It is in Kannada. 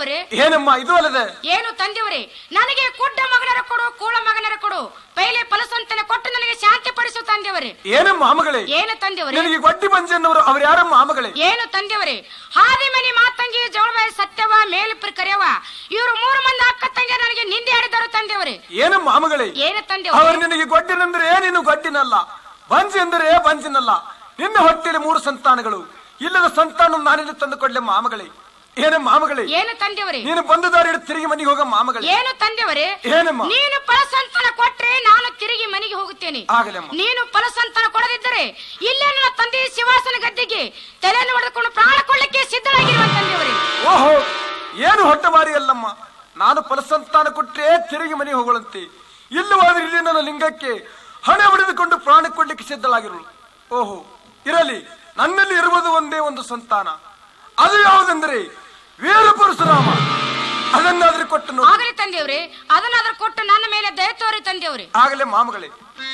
ತಂದೆಯವರೇ ಏನಮ್ಮ ಇದು ಅಲ್ಲದೆ ಏನು ತಂದೆಯವರೇ ನನಗೆ ಕುಡ್ಡ ಮಗನರ ಕೊಡು ಕೂಳ ಮಗನರ ಕೊಡು ಪೈಲೆ ಫಲಸಂತನ ಕೊಟ್ಟು ನನಗೆ ಶಾಂತಿ ಪಡಿಸು ತಂದೆಯವರೇ ಏನಮ್ಮ ಆಮಗಳೇ ಏನು ತಂದೆಯವರೇ ನಿನಗೆ ಗೊಡ್ಡಿ ಬಂಜನ್ನವರು ಅವ್ರು ಯಾರಮ್ಮ ಆಮಗಳೇ ಏನು ತಂದೆಯವರೇ ಹಾದಿಮನಿ ಮಾತಂಗಿ ಜೋಳಬಾಯಿ ಸತ್ಯವ ಮೇಲಿಪ್ರ ಕರೆಯವ ಇವರು ಮೂರು ಮಂದಿ ಅಕ್ಕ ತಂಗಿ ನನಗೆ ನಿಂದೆ ಆಡಿದರು ತಂದೆಯವರೇ ಏನಮ್ಮ ಆಮಗಳೇ ಏನು ಅವರು ತಂದೆಯವರೇ ನಿನಗೆ ಗೊಡ್ಡಿನೆಂದ್ರೆ ನೀನು ಗೊಡ್ಡಿನಲ್ಲ ಬಂಜಿ ಎಂದರೆ ಬಂಜಿನಲ್ಲ ನಿನ್ನ ಹೊಟ್ಟೆಯಲ್ಲಿ ಮೂರು ಸಂತಾನಗಳು ಇಲ್ಲದ ಸಂತಾನ ನಾನಿಲ್ಲಿ ತಂದು ಕೊಡ್ಲೆ ಮಾಮಗಳೇ ಏನಮ್ಮ ಮಾಮಗಳೇ ಏನು ತಂದೆಯವರೇ ನೀನು ಬಂದ ದಾರಿ ಹಿಡಿದು ತಿರುಗಿ ಮನೆಗೆ ಹೋಗ ಮಾಮಗಳೇ ಏನು ತಂದೆಯವರೇ ಏನಮ್ಮ ನೀನು ಫಲಸಂತನ ಕೊಟ್ರೆ ನಾನು ತಿರುಗಿ ಮನೆಗೆ ಹೋಗುತ್ತೇನೆ ಆಗಲಮ್ಮ ನೀನು ಫಲಸಂತನ ಕೊಡದಿದ್ದರೆ ಇಲ್ಲೇ ನನ್ನ ತಂದೆ ಶಿವಾಸನ ಗದ್ದಿಗೆ ತಲೆಯನ್ನು ಹೊಡೆದುಕೊಂಡು ಪ್ರಾಣ ಕೊಳ್ಳಕ್ಕೆ ಸಿದ್ಧರಾಗಿರುವ ತಂದೆಯವರೇ ಓಹೋ ಏನು ಹೊಟ್ಟೆ ಬಾರಿ ಅಲ್ಲಮ್ಮ ನಾನು ಫಲಸಂತಾನ ಕೊಟ್ಟರೆ ತಿರುಗಿ ಮನೆಗೆ ಹೋಗಳಂತೆ ಇಲ್ಲವಾದ್ರೆ ಇಲ್ಲಿ ನನ್ನ ಲಿಂಗಕ್ಕೆ ಹಣೆ ಹೊಡೆದುಕೊಂಡು ಪ್ರಾಣ ಕೊಡ್ಲಿಕ್ಕೆ ಸಿದ್ಧಳಾಗಿರುಳು ಓಹೋ ಇರಲಿ ನನ್ನಲ್ಲಿ ಇರುವುದು ಒಂದೇ ಒಂದು ಸಂತಾನ ಅದು ಯಾವುದೆಂದರೆ ವೀರ ಪರಶುರಾಮ ಅದನ್ನಾದ್ರೂ ಕೊಟ್ಟು ನೋಡಿ ಆಗಲಿ ತಂದೆಯವರೇ ಅದನ್ನಾದ್ರೂ ಕೊಟ್ಟು ನನ್ನ ಮೇಲೆ ದಯ ತೋರಿ ತಂದೆಯವರೇ ಆಗಲೇ ಮಾಮಗಳೇ